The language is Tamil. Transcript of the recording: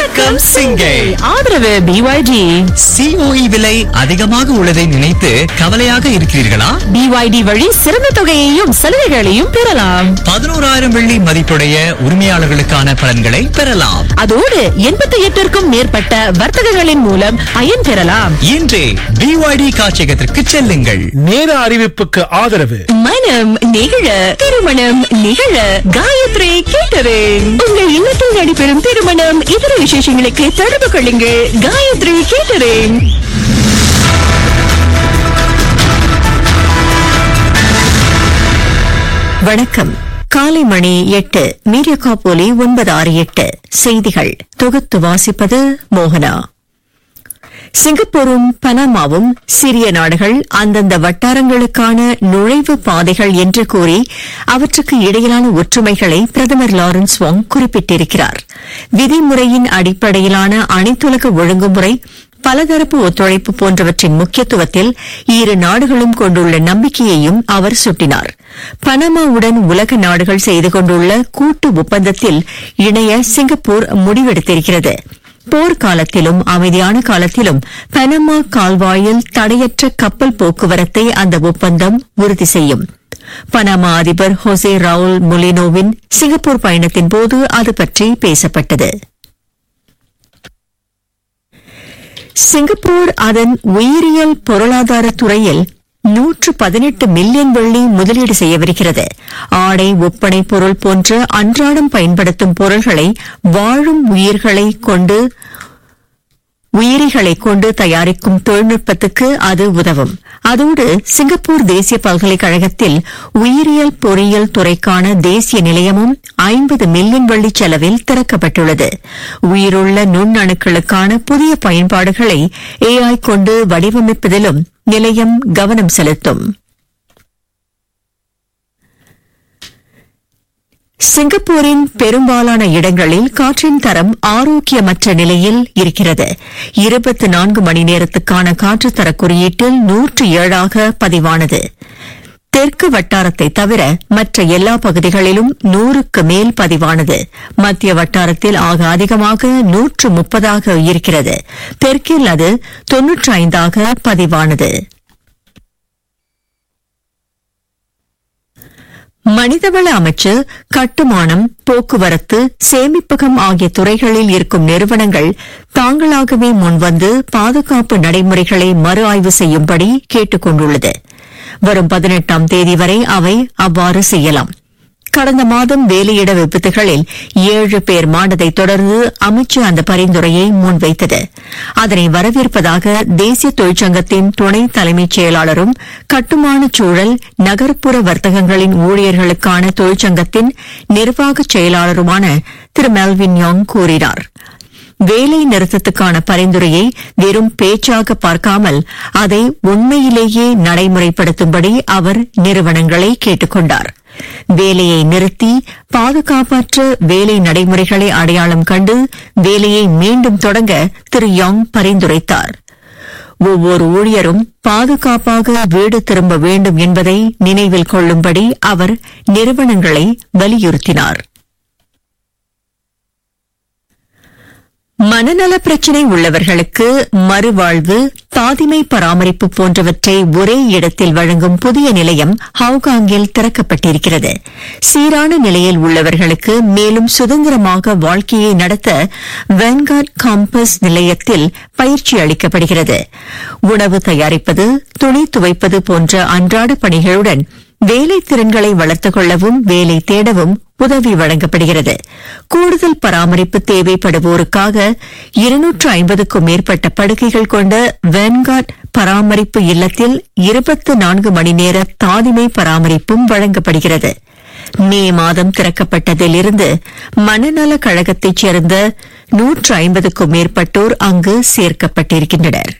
வணக்கம் சிங்கை ஆதரவு பிஒய்டி சிஓஇ விலை அதிகமாக உள்ளதை நினைத்து கவலையாக இருக்கிறீர்களா பிஒய்டி வழி சிறந்த தொகையையும் சலுகைகளையும் பெறலாம் பதினோராயிரம் வெள்ளி மதிப்புடைய உரிமையாளர்களுக்கான பலன்களை பெறலாம் அதோடு எண்பத்தி எட்டிற்கும் மேற்பட்ட வர்த்தகங்களின் மூலம் பயன் பெறலாம் இன்றே பிஒய்டி காட்சியகத்திற்கு செல்லுங்கள் நேர அறிவிப்புக்கு ஆதரவு மனம் நிகழ திருமணம் நிகழ காயத்ரி கேட்டரிங் உங்கள் இல்லத்தில் நடைபெறும் திருமணம் இதர விசேஷங்களுக்கு தொடர்பு கொள்ளுங்கள் காயத்ரி கேட்டரிங் வணக்கம் காலை மணி எட்டு மீடியா காப்போலி ஒன்பது ஆறு எட்டு செய்திகள் தொகுத்து வாசிப்பது மோகனா சிங்கப்பூரும் பனாமாவும் சிறிய நாடுகள் அந்தந்த வட்டாரங்களுக்கான நுழைவு பாதைகள் என்று கூறி அவற்றுக்கு இடையிலான ஒற்றுமைகளை பிரதமர் லாரன்ஸ் வாங் குறிப்பிட்டிருக்கிறார் விதிமுறையின் அடிப்படையிலான அனைத்துலக ஒழுங்குமுறை பலதரப்பு ஒத்துழைப்பு போன்றவற்றின் முக்கியத்துவத்தில் இரு நாடுகளும் கொண்டுள்ள நம்பிக்கையையும் அவர் சுட்டினார் பனாமாவுடன் உலக நாடுகள் செய்து கொண்டுள்ள கூட்டு ஒப்பந்தத்தில் இணைய சிங்கப்பூர் முடிவெடுத்திருக்கிறது போர்க்காலத்திலும் அமைதியான காலத்திலும் பனமா கால்வாயில் தடையற்ற கப்பல் போக்குவரத்தை அந்த ஒப்பந்தம் உறுதி செய்யும் பனாமா அதிபர் ஹோசே ரவுல் முலினோவின் சிங்கப்பூர் பயணத்தின் போது அது பற்றி பேசப்பட்டது சிங்கப்பூர் அதன் உயிரியல் பொருளாதார துறையில் நூற்று பதினெட்டு மில்லியன் வெள்ளி முதலீடு செய்யவிருக்கிறது ஆடை ஒப்பனை பொருள் போன்ற அன்றாடம் பயன்படுத்தும் பொருள்களை வாழும் உயிர்களை கொண்டு உயிரிகளை கொண்டு தயாரிக்கும் தொழில்நுட்பத்துக்கு அது உதவும் அதோடு சிங்கப்பூர் தேசிய பல்கலைக்கழகத்தில் உயிரியல் பொறியியல் துறைக்கான தேசிய நிலையமும் ஐம்பது மில்லியன் வெள்ளி செலவில் திறக்கப்பட்டுள்ளது உயிருள்ள நுண்ணணுக்களுக்கான புதிய பயன்பாடுகளை ஏஐ கொண்டு வடிவமைப்பதிலும் நிலையம் கவனம் செலுத்தும் சிங்கப்பூரின் பெரும்பாலான இடங்களில் காற்றின் தரம் ஆரோக்கியமற்ற நிலையில் இருக்கிறது இருபத்தி நான்கு மணி நேரத்துக்கான காற்றுத்தர குறியீட்டில் நூற்று ஏழாக பதிவானது தெற்கு வட்டாரத்தை தவிர மற்ற எல்லா பகுதிகளிலும் நூறுக்கு மேல் பதிவானது மத்திய வட்டாரத்தில் ஆக அதிகமாக நூற்று முப்பதாக இருக்கிறது தெற்கில் அது தொன்னூற்றி ஐந்தாக பதிவானது மனிதவள அமைச்சு கட்டுமானம் போக்குவரத்து சேமிப்பகம் ஆகிய துறைகளில் இருக்கும் நிறுவனங்கள் தாங்களாகவே முன்வந்து பாதுகாப்பு நடைமுறைகளை மறு ஆய்வு செய்யும்படி கேட்டுக் கொண்டுள்ளது வரும் பதினெட்டாம் தேதி வரை அவை அவ்வாறு செய்யலாம் கடந்த மாதம் வேலையிட விபத்துகளில் ஏழு பேர் மாண்டதைத் தொடர்ந்து அமைச்சு அந்த பரிந்துரையை முன்வைத்தது அதனை வரவேற்பதாக தேசிய தொழிற்சங்கத்தின் துணை தலைமைச் செயலாளரும் கட்டுமான சூழல் நகர்ப்புற வர்த்தகங்களின் ஊழியர்களுக்கான தொழிற்சங்கத்தின் நிர்வாகச் செயலாளருமான திரு மெல்வின் யாங் கூறினார் வேலை நிறுத்தத்துக்கான பரிந்துரையை வெறும் பேச்சாக பார்க்காமல் அதை உண்மையிலேயே நடைமுறைப்படுத்தும்படி அவர் நிறுவனங்களை கேட்டுக் கொண்டார் வேலையை நிறுத்தி பாதுகாப்பற்ற வேலை நடைமுறைகளை அடையாளம் கண்டு வேலையை மீண்டும் தொடங்க திரு யாங் பரிந்துரைத்தார் ஒவ்வொரு ஊழியரும் பாதுகாப்பாக வீடு திரும்ப வேண்டும் என்பதை நினைவில் கொள்ளும்படி அவர் நிறுவனங்களை வலியுறுத்தினார் மனநல பிரச்சினை உள்ளவர்களுக்கு மறுவாழ்வு தாதிமை பராமரிப்பு போன்றவற்றை ஒரே இடத்தில் வழங்கும் புதிய நிலையம் ஹவுகாங்கில் திறக்கப்பட்டிருக்கிறது சீரான நிலையில் உள்ளவர்களுக்கு மேலும் சுதந்திரமாக வாழ்க்கையை நடத்த வென்கார்ட் காம்பஸ் நிலையத்தில் பயிற்சி அளிக்கப்படுகிறது உணவு தயாரிப்பது துணி துவைப்பது போன்ற அன்றாட பணிகளுடன் வேலை திறன்களை வளர்த்துக் கொள்ளவும் வேலை தேடவும் உதவி வழங்கப்படுகிறது கூடுதல் பராமரிப்பு தேவைப்படுவோருக்காக இருநூற்று ஐம்பதுக்கும் மேற்பட்ட படுக்கைகள் கொண்ட வென்கார்ட் பராமரிப்பு இல்லத்தில் இருபத்து நான்கு மணி நேர தாதிமை பராமரிப்பும் வழங்கப்படுகிறது மே மாதம் திறக்கப்பட்டதிலிருந்து மனநல கழகத்தைச் சேர்ந்த நூற்று ஐம்பதுக்கும் மேற்பட்டோர் அங்கு சேர்க்கப்பட்டிருக்கின்றனர்